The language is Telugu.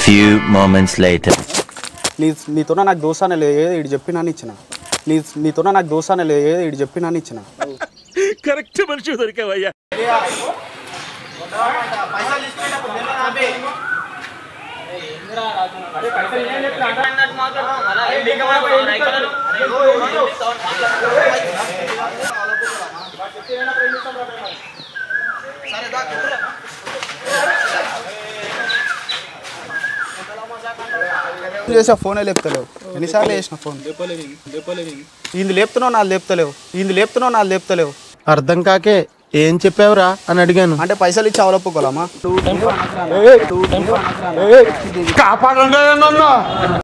Few moments later. నీ నీతోన నాకు దోసానే లేదు ఇటు చెప్పినాను ఇచ్చిన నీ నీతోన నాకు దోసానే లేదు ఇటు చెప్పినాను ఇచ్చిన కరెక్ట్ మనిషి దొరికావయ్యా చేసా ఫోనే లేపుతలేవు ఎన్నిసార్లు చేసిన ఫోన్ ఇది లేపుతున్నావు నాది లేపుతలేవు ఇది లేపుతున్నావు నాది లేపుతలేవు అర్థం కాకే ఏం చెప్పావురా అని అడిగాను అంటే పైసలు ఇచ్చి అవలప్పుకోలామా